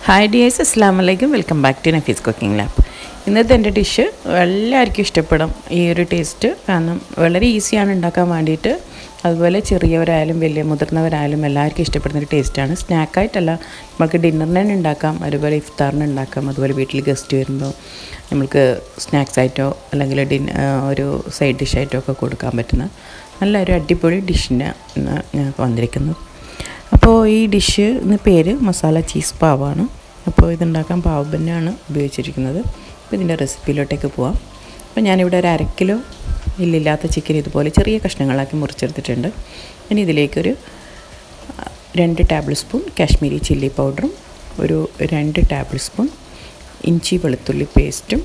hi dears അസ്സാം വലൈക്കും welcome back to Nafees cooking lab ഇന്നത്തെ എൻ്റെ ഡിഷ് എല്ലാവർക്കും ഇഷ്ടപ്പെടും ഈ ഒരു ടേസ്റ്റ് കാരണം വളരെ ഈസിയാണ് ഉണ്ടാക്കാൻ വേണ്ടിയിട്ട് അതുപോലെ ചെറിയവരായാലും വലിയ മുതിർന്നവരായാലും എല്ലാവർക്കും ഇഷ്ടപ്പെടുന്ന ഒരു ടേസ്റ്റാണ് സ്നാക്കായിട്ടല്ല നമുക്ക് ഡിന്നറിന് തന്നെ ഉണ്ടാക്കാം അതുപോലെ ഇഫ്താറിന് ഉണ്ടാക്കാം അതുപോലെ വീട്ടിൽ ഗസ്റ്റ് വരുമ്പോൾ നമുക്ക് സ്നാക്സ് ആയിട്ടോ അല്ലെങ്കിൽ ഡിൻ ഒരു സൈഡ് ഡിഷായിട്ടോ ഒക്കെ കൊടുക്കാൻ പറ്റുന്ന നല്ലൊരു അടിപൊളി ഡിഷിന് ഇന്ന് ഞങ്ങൾക്ക് വന്നിരിക്കുന്നത് അപ്പോൾ ഈ ഡിഷ് ഇന്ന് പേര് മസാല ചീസ് പാവാണ് അപ്പോൾ ഇതുണ്ടാക്കാൻ പാവ് തന്നെയാണ് ഉപയോഗിച്ചിരിക്കുന്നത് അപ്പോൾ ഇതിൻ്റെ റെസിപ്പിയിലോട്ടേക്ക് പോവാം അപ്പോൾ ഞാനിവിടെ ഒരു അര കിലോ ഇല്ലില്ലാത്ത ചിക്കൻ ഇതുപോലെ ചെറിയ കഷ്ണങ്ങളാക്കി മുറിച്ചെടുത്തിട്ടുണ്ട് ഇനി ഇതിലേക്കൊരു രണ്ട് ടേബിൾ സ്പൂൺ കാശ്മീരി ചില്ലി പൗഡറും ഒരു രണ്ട് ടേബിൾ സ്പൂൺ ഇഞ്ചി വെളുത്തുള്ളി പേസ്റ്റും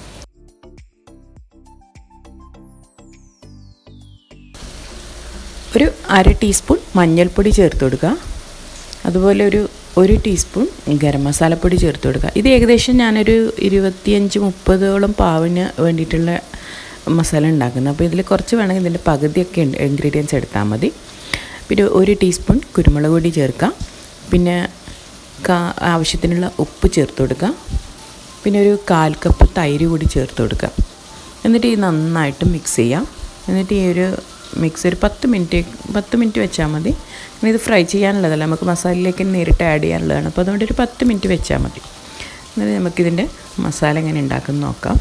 ഒരു അര ടീസ്പൂൺ മഞ്ഞൾപ്പൊടി ചേർത്ത് കൊടുക്കുക അതുപോലെ ഒരു ഒരു ടീസ്പൂൺ ഗരം മസാലപ്പൊടി ചേർത്ത് കൊടുക്കുക ഇത് ഏകദേശം ഞാനൊരു ഇരുപത്തിയഞ്ച് മുപ്പതോളം പാവിന് വേണ്ടിയിട്ടുള്ള മസാല ഉണ്ടാക്കുന്നത് അപ്പോൾ ഇതിൽ കുറച്ച് വേണമെങ്കിൽ ഇതിൻ്റെ പകുതിയൊക്കെ ഇൻഗ്രീഡിയൻസ് എടുത്താൽ മതി പിന്നെ ഒരു ടീസ്പൂൺ കുരുമുളക് പൊടി ചേർക്കാം പിന്നെ കാ ആവശ്യത്തിനുള്ള ഉപ്പ് ചേർത്ത് കൊടുക്കുക പിന്നെ ഒരു കാൽ കപ്പ് തൈര് കൂടി ചേർത്ത് കൊടുക്കുക എന്നിട്ട് ഈ നന്നായിട്ട് മിക്സ് ചെയ്യാം എന്നിട്ട് ഈ ഒരു മിക്സ് ഒരു പത്ത് മിനിറ്റ് പത്ത് മിനിറ്റ് വെച്ചാൽ മതി പിന്നെ ഇത് ഫ്രൈ ചെയ്യാനുള്ളതല്ല നമുക്ക് മസാലയിലേക്ക് നേരിട്ട് ആഡ് ചെയ്യാനുള്ളതാണ് അപ്പോൾ അതുകൊണ്ട് ഒരു പത്ത് മിനിറ്റ് വെച്ചാൽ മതി എന്നിട്ട് നമുക്കിതിൻ്റെ മസാല എങ്ങനെ ഉണ്ടാക്കുന്നു നോക്കാം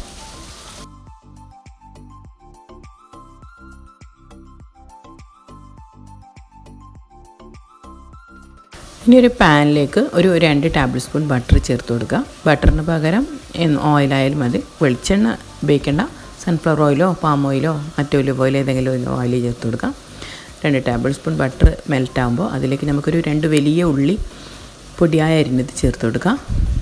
ഇനി ഒരു പാനിലേക്ക് ഒരു രണ്ട് ടേബിൾ സ്പൂൺ ബട്ടർ ചേർത്ത് കൊടുക്കുക ബട്ടറിന് പകരം ഓയിലായാലും മതി വെളിച്ചെണ്ണ ഉപയോഗിക്കേണ്ട സൺഫ്ലവർ ഓയിലോ പാം ഓയിലോ മറ്റോ ഒലിവ് ഓയിൽ ഏതെങ്കിലും ഒരു ഓയിൽ ചേർത്ത് കൊടുക്കാം രണ്ട് ടേബിൾ സ്പൂൺ ബട്ടർ മെൽറ്റ് ആകുമ്പോൾ അതിലേക്ക് നമുക്കൊരു രണ്ട് വലിയ ഉള്ളി പൊടിയായ അരിഞ്ഞത് ചേർത്ത് കൊടുക്കാം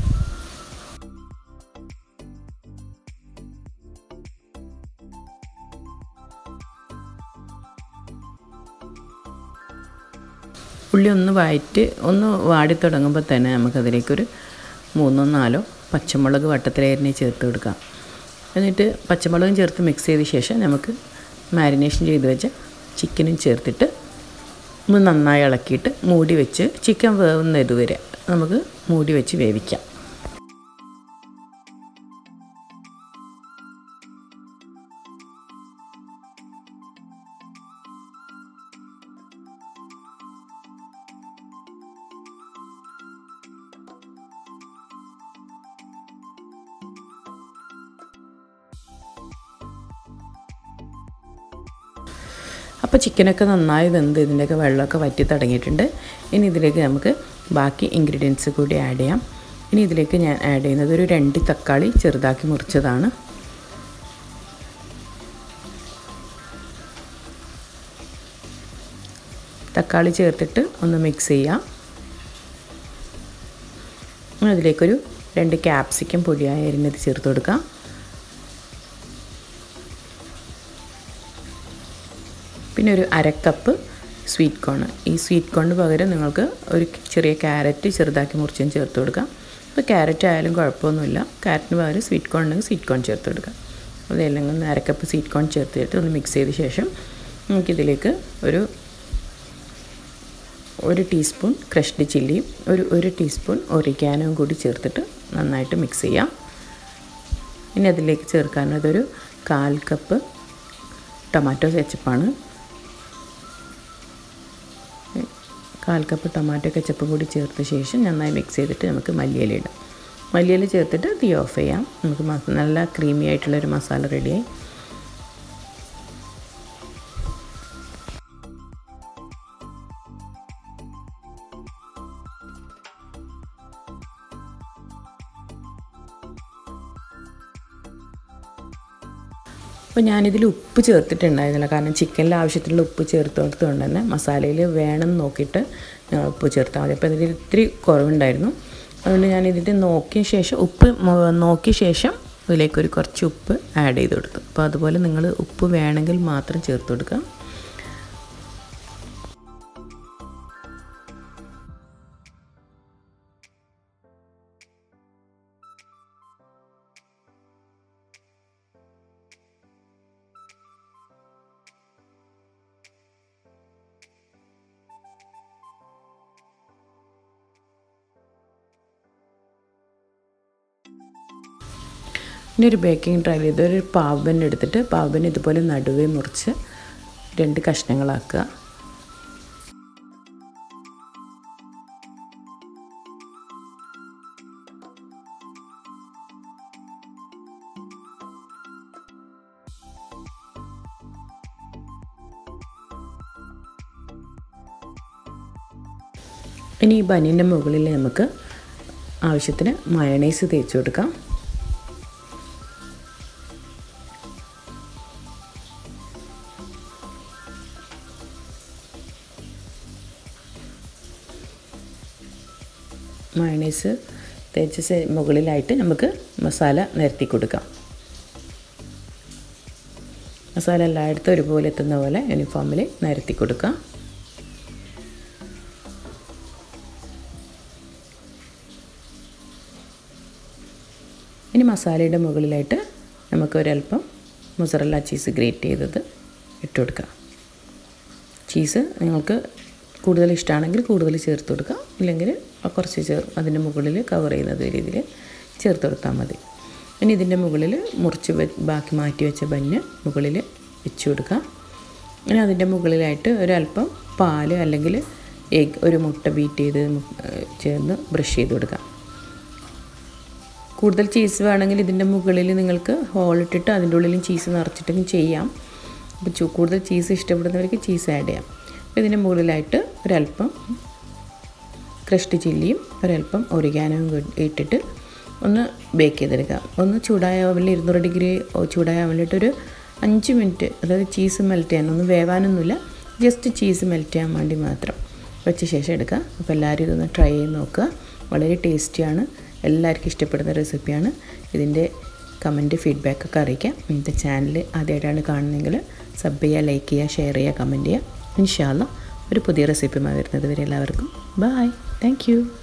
ഉള്ളി ഒന്ന് വഴറ്റ് ഒന്ന് വാടി തുടങ്ങുമ്പോൾ തന്നെ നമുക്കതിലേക്കൊരു മൂന്നോ നാലോ പച്ചമുളക് വട്ടത്തിലരിഞ്ഞ് ചേർത്ത് കൊടുക്കാം എന്നിട്ട് പച്ചമുളകും ചേർത്ത് മിക്സ് ചെയ്ത ശേഷം നമുക്ക് മാരിനേഷൻ ചെയ്ത് വെച്ച ചിക്കനും ചേർത്തിട്ട് ഒന്ന് നന്നായി ഇളക്കിയിട്ട് മൂടി വെച്ച് ചിക്കൻ വേവുന്ന ഇതുവരെ നമുക്ക് മൂടി വെച്ച് വേവിക്കാം അപ്പോൾ ചിക്കനൊക്കെ നന്നായി വെന്ത് ഇതിൻ്റെയൊക്കെ വെള്ളമൊക്കെ വറ്റി തുടങ്ങിയിട്ടുണ്ട് ഇനി ഇതിലേക്ക് നമുക്ക് ബാക്കി ഇൻഗ്രീഡിയൻസ് കൂടി ആഡ് ചെയ്യാം ഇനി ഇതിലേക്ക് ഞാൻ ആഡ് ചെയ്യുന്നത് ഒരു രണ്ട് തക്കാളി ചെറുതാക്കി മുറിച്ചതാണ് തക്കാളി ചേർത്തിട്ട് ഒന്ന് മിക്സ് ചെയ്യാം അതിലേക്കൊരു രണ്ട് ക്യാപ്സിക്കം പൊടിയായി അരിഞ്ഞത് ചേർത്ത് കൊടുക്കാം പിന്നെ ഒരു അരക്കപ്പ് സ്വീറ്റ് കോൺ ഈ സ്വീറ്റ് കോണിന് പകരം നിങ്ങൾക്ക് ഒരു ചെറിയ ക്യാരറ്റ് ചെറുതാക്കി മുറിച്ചും ചേർത്ത് കൊടുക്കാം ഇപ്പോൾ ക്യാരറ്റ് ആയാലും കുഴപ്പമൊന്നുമില്ല ക്യാരറ്റിന് പകരം സ്വീറ്റ് കോൺ ഉണ്ടെങ്കിൽ സ്വീറ്റ് കോൺ ചേർത്ത് കൊടുക്കാം അതെല്ലാം ഒന്ന് അരക്കപ്പ് സ്വീറ്റ് കോൺ ചേർത്തിട്ട് ഒന്ന് മിക്സ് ചെയ്ത ശേഷം നമുക്കിതിലേക്ക് ഒരു ഒരു ടീസ്പൂൺ ക്രഷ്ഡ് ചില്ലിയും ഒരു ഒരു ടീസ്പൂൺ ഒറിഗാനവും കൂടി ചേർത്തിട്ട് നന്നായിട്ട് മിക്സ് ചെയ്യാം ഇനി അതിലേക്ക് ചേർക്കാനുള്ളതൊരു കാൽ കപ്പ് ടൊമാറ്റോ കെച്ചപ്പാണ് കാൽ കപ്പ് ടൊമാറ്റോ കെച്ചപ്പ് കൂടി ചേർത്ത ശേഷം നന്നായി മിക്സ് ചെയ്തിട്ട് നമുക്ക് മല്ലിയില ഇടാം മല്ലിയില ചേർത്തിട്ട് തീ ഓഫ് ചെയ്യാം നമുക്ക് നല്ല ക്രീമി ആയിട്ടുള്ളൊരു മസാല റെഡിയായി അപ്പോൾ ഞാനിതിൽ ഉപ്പ് ചേർത്തിട്ടുണ്ടായിരുന്നില്ല കാരണം ചിക്കനിൽ ആവശ്യത്തിനുള്ള ഉപ്പ് ചേർത്ത് കൊടുത്തുകൊണ്ട് തന്നെ മസാലയിൽ വേണം നോക്കിയിട്ട് ഉപ്പ് ചേർത്താൽ മതി അപ്പോൾ ഇതിൽ ഇത്തിരി കുറവുണ്ടായിരുന്നു അതുകൊണ്ട് ഞാൻ ഇതിൻ്റെ നോക്കിയ ശേഷം ഉപ്പ് നോക്കിയ ശേഷം ഇതിലേക്കൊരു കുറച്ച് ഉപ്പ് ആഡ് ചെയ്ത് കൊടുത്തു അപ്പോൾ അതുപോലെ നിങ്ങൾ ഉപ്പ് വേണമെങ്കിൽ മാത്രം ചേർത്ത് കൊടുക്കുക ഇനി ഒരു ബേക്കിംഗ് ട്രയൽ ചെയ്ത് ഒരു പാവൻ എടുത്തിട്ട് പാവൻ ഇതുപോലെ നടുവേ മുറിച്ച് രണ്ട് കഷ്ണങ്ങളാക്കുക ഇനി ഈ ബനിയൻ്റെ മുകളിൽ നമുക്ക് ആവശ്യത്തിന് മയണൈസ് തേച്ച് കൊടുക്കാം മയണൈസ് തേച്ച മുകളിലായിട്ട് നമുക്ക് മസാല നിരത്തി കൊടുക്കാം മസാല എല്ലായിടത്തും ഒരുപോലെ എത്തുന്ന പോലെ യൂണിഫോമിൽ നിരത്തി കൊടുക്കാം ഇനി മസാലയുടെ മുകളിലായിട്ട് നമുക്ക് ഒരല്പം മൊസറല്ല ചീസ് ഗ്രേറ്റ് ചെയ്തത് ഇട്ട് കൊടുക്കാം ചീസ് നിങ്ങൾക്ക് കൂടുതൽ ഇഷ്ടമാണെങ്കിൽ കൂടുതൽ ചേർത്ത് കൊടുക്കാം ഇല്ലെങ്കിൽ കുറച്ച് ചേർ അതിൻ്റെ മുകളിൽ കവർ ചെയ്യുന്നത് രീതിയിൽ ചേർത്ത് കൊടുത്താൽ മതി ഇനി ഇതിൻ്റെ മുകളിൽ മുറിച്ച് ബാക്കി മാറ്റി വെച്ച ബന്ന് മുകളിൽ വെച്ച് കൊടുക്കാം ഇനി അതിൻ്റെ മുകളിലായിട്ട് ഒരല്പം പാല് അല്ലെങ്കിൽ എഗ് ഒരു മുട്ട ബീറ്റ് ചെയ്ത് ചേർന്ന് ബ്രഷ് ചെയ്ത് കൊടുക്കാം കൂടുതൽ ചീസ് വേണമെങ്കിൽ ഇതിൻ്റെ മുകളിൽ നിങ്ങൾക്ക് ഹോളിട്ടിട്ട് അതിൻ്റെ ഉള്ളിലും ചീസ് നിറച്ചിട്ടും ചെയ്യാം അപ്പോൾ കൂടുതൽ ചീസ് ഇഷ്ടപ്പെടുന്നവർക്ക് ചീസ് ആഡ് ചെയ്യാം അപ്പോൾ ഇതിൻ്റെ മുകളിലായിട്ട് ഒരല്പം ക്രഷ്ഡ് ചില്ലിയും ഒരല്പം ഒരിഗാനവും ഇട്ടിട്ട് ഒന്ന് ബേക്ക് ചെയ്തെടുക്കാം ഒന്ന് ചൂടായ ഓവനിൽ ഇരുന്നൂറ് ഡിഗ്രി ചൂടായ ഓവനിലിട്ട് ഒരു അഞ്ച് മിനിറ്റ് അതായത് ചീസ് മെൽറ്റ് ചെയ്യാൻ ഒന്നും വേവാനൊന്നുമില്ല ജസ്റ്റ് ചീസ് മെൽറ്റ് ചെയ്യാൻ വേണ്ടി മാത്രം വെച്ച ശേഷം എടുക്കുക അപ്പോൾ എല്ലാവരും ഇതൊന്ന് ട്രൈ ചെയ്ത് നോക്കുക വളരെ ടേസ്റ്റിയാണ് എല്ലാവർക്കും ഇഷ്ടപ്പെടുന്ന റെസിപ്പിയാണ് ഇതിൻ്റെ കമൻറ്റ് ഫീഡ്ബാക്കൊക്കെ അറിയിക്കാം ഇന്നത്തെ ചാനൽ ആദ്യമായിട്ടാണ് കാണുന്നതെങ്കിൽ സബ് ചെയ്യുക ലൈക്ക് ചെയ്യുക ഷെയർ ചെയ്യുക കമൻറ്റ് ചെയ്യുക ഇൻഷാല്ല ഒരു പുതിയ റെസിപ്പിയുമായി വരുന്നത് വരെ എല്ലാവർക്കും ബായ് താങ്ക്